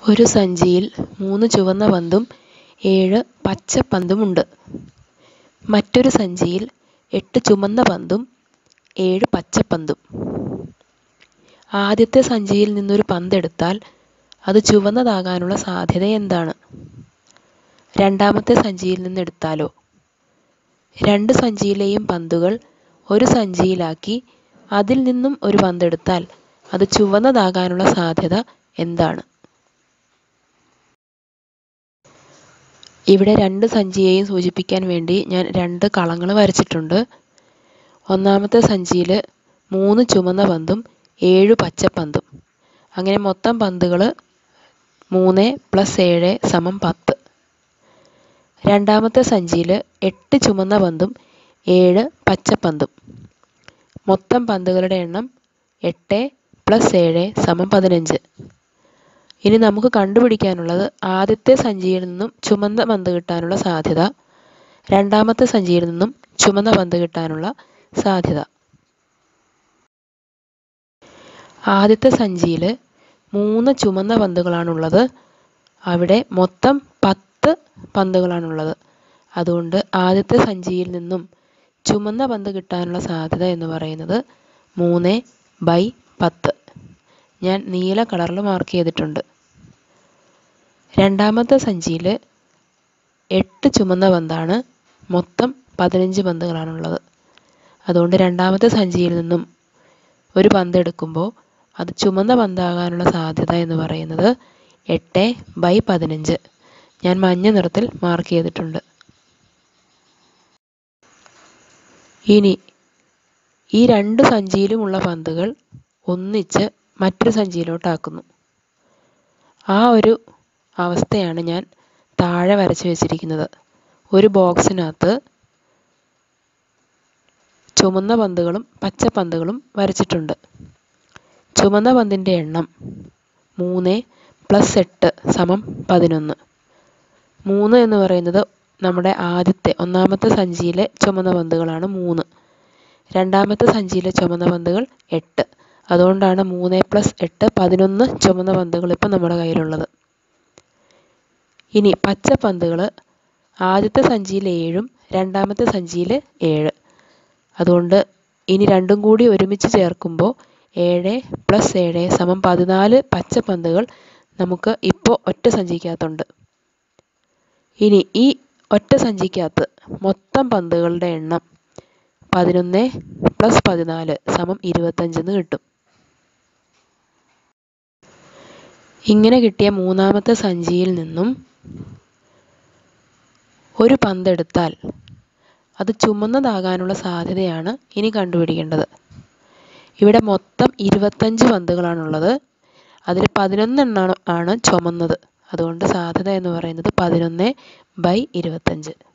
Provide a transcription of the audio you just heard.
ഒരു സഞ്ചിയിൽ മൂന്ന് ചുവന്ന പന്തും ഏഴ് പച്ച പന്തുമുണ്ട് മറ്റൊരു സഞ്ചിയിൽ എട്ട് ചുമന്ന പന്തും ഏഴ് പച്ച പന്തും ആദ്യത്തെ സഞ്ചിയിൽ നിന്നൊരു പന്തെടുത്താൽ അത് ചുവന്നതാകാനുള്ള സാധ്യത എന്താണ് രണ്ടാമത്തെ സഞ്ചിയിൽ നിന്ന് എടുത്താലോ രണ്ട് സഞ്ചിയിലെയും പന്തുകൾ ഒരു സഞ്ചിയിലാക്കി അതിൽ നിന്നും ഒരു പന്തെടുത്താൽ അത് ചുവന്നതാകാനുള്ള സാധ്യത എന്താണ് ഇവിടെ രണ്ട് സഞ്ചിയെയും സൂചിപ്പിക്കാൻ വേണ്ടി ഞാൻ രണ്ട് കളങ്ങൾ വരച്ചിട്ടുണ്ട് ഒന്നാമത്തെ സഞ്ചിയിൽ മൂന്ന് ചുമന്ന പന്തും ഏഴ് പച്ച പന്തും അങ്ങനെ മൊത്തം പന്തുകൾ മൂന്ന് പ്ലസ് ഏഴ് സമം പത്ത് രണ്ടാമത്തെ സഞ്ചിയിൽ എട്ട് ചുമന്ന പന്തും ഏഴ് പച്ച പന്തും മൊത്തം പന്തുകളുടെ എണ്ണം എട്ട് പ്ലസ് ഏഴ് സമം പതിനഞ്ച് ഇനി നമുക്ക് കണ്ടുപിടിക്കാനുള്ളത് ആദ്യത്തെ സഞ്ചിയിൽ നിന്നും ചുമന്ന പന്ത് കിട്ടാനുള്ള സാധ്യത രണ്ടാമത്തെ സഞ്ചിയിൽ നിന്നും ചുമന്ന പന്ത് കിട്ടാനുള്ള സാധ്യത ആദ്യത്തെ സഞ്ചിയിൽ മൂന്ന് ചുമന്ന പന്തുകളാണുള്ളത് അവിടെ മൊത്തം പത്ത് പന്തുകളാണുള്ളത് അതുകൊണ്ട് ആദ്യത്തെ സഞ്ചിയിൽ നിന്നും ചുമന്ന പന്ത് കിട്ടാനുള്ള സാധ്യത എന്ന് പറയുന്നത് മൂന്ന് ബൈ പത്ത് ഞാൻ നീല കളറിൽ മാർക്ക് ചെയ്തിട്ടുണ്ട് രണ്ടാമത്തെ സഞ്ചിയിൽ എട്ട് ചുമന്ന പന്താണ് മൊത്തം പതിനഞ്ച് പന്തുകളാണുള്ളത് അതുകൊണ്ട് രണ്ടാമത്തെ സഞ്ചിയിൽ നിന്നും ഒരു പന്ത് എടുക്കുമ്പോൾ അത് ചുമന്ന പന്താകാനുള്ള സാധ്യത എന്ന് പറയുന്നത് എട്ട് ബൈ പതിനഞ്ച് ഞാൻ മഞ്ഞ നിറത്തിൽ മാർക്ക് ചെയ്തിട്ടുണ്ട് ഇനി ഈ രണ്ട് സഞ്ചിയിലുമുള്ള പന്തുകൾ ഒന്നിച്ച് മറ്റൊരു സഞ്ചിയിലോട്ടാക്കുന്നു ആ ഒരു അവസ്ഥയാണ് ഞാൻ താഴെ വരച്ച് വെച്ചിരിക്കുന്നത് ഒരു ബോക്സിനകത്ത് ചുമന്ന പന്തുകളും പച്ച പന്തുകളും വരച്ചിട്ടുണ്ട് ചുമന്ന പന്തിൻ്റെ എണ്ണം മൂന്ന് പ്ലസ് എട്ട് സമം പതിനൊന്ന് മൂന്ന് എന്ന് പറയുന്നത് നമ്മുടെ ആദ്യത്തെ ഒന്നാമത്തെ സഞ്ചിയിലെ ചുമന്ന പന്തുകളാണ് മൂന്ന് രണ്ടാമത്തെ സഞ്ചിയിലെ ചുമന്ന പന്തുകൾ എട്ട് അതുകൊണ്ടാണ് മൂന്ന് പ്ലസ് എട്ട് പതിനൊന്ന് ചുമന്ന പന്തുകൾ ഇപ്പം നമ്മുടെ കയ്യിലുള്ളത് ഇനി പച്ച പന്തുകൾ ആദ്യത്തെ സഞ്ചിയിൽ ഏഴും രണ്ടാമത്തെ സഞ്ചിയിൽ ഏഴ് അതുകൊണ്ട് ഇനി രണ്ടും കൂടി ഒരുമിച്ച് ചേർക്കുമ്പോൾ ഏഴ് പ്ലസ് ഏഴ് സമം പതിനാല് പച്ച പന്തുകൾ നമുക്ക് ഇപ്പോൾ ഒറ്റ സഞ്ചിക്കകത്തുണ്ട് ഇനി ഈ ഒറ്റ സഞ്ചിക്കകത്ത് മൊത്തം പന്തുകളുടെ എണ്ണം പതിനൊന്ന് പ്ലസ് പതിനാല് സമം ഇരുപത്തഞ്ചെന്ന് കിട്ടും ഇങ്ങനെ കിട്ടിയ മൂന്നാമത്തെ സഞ്ചിയിൽ നിന്നും ഒരു പന്തെടുത്താൽ അത് ചുമന്നതാകാനുള്ള സാധ്യതയാണ് ഇനി കണ്ടുപിടിക്കേണ്ടത് ഇവിടെ മൊത്തം ഇരുപത്തഞ്ച് പന്തുകളാണുള്ളത് അതിൽ പതിനൊന്നെണ്ണമാണ് ആണ് ചുമന്നത് അതുകൊണ്ട് സാധ്യത എന്ന് പറയുന്നത് പതിനൊന്ന് ബൈ ഇരുപത്തഞ്ച്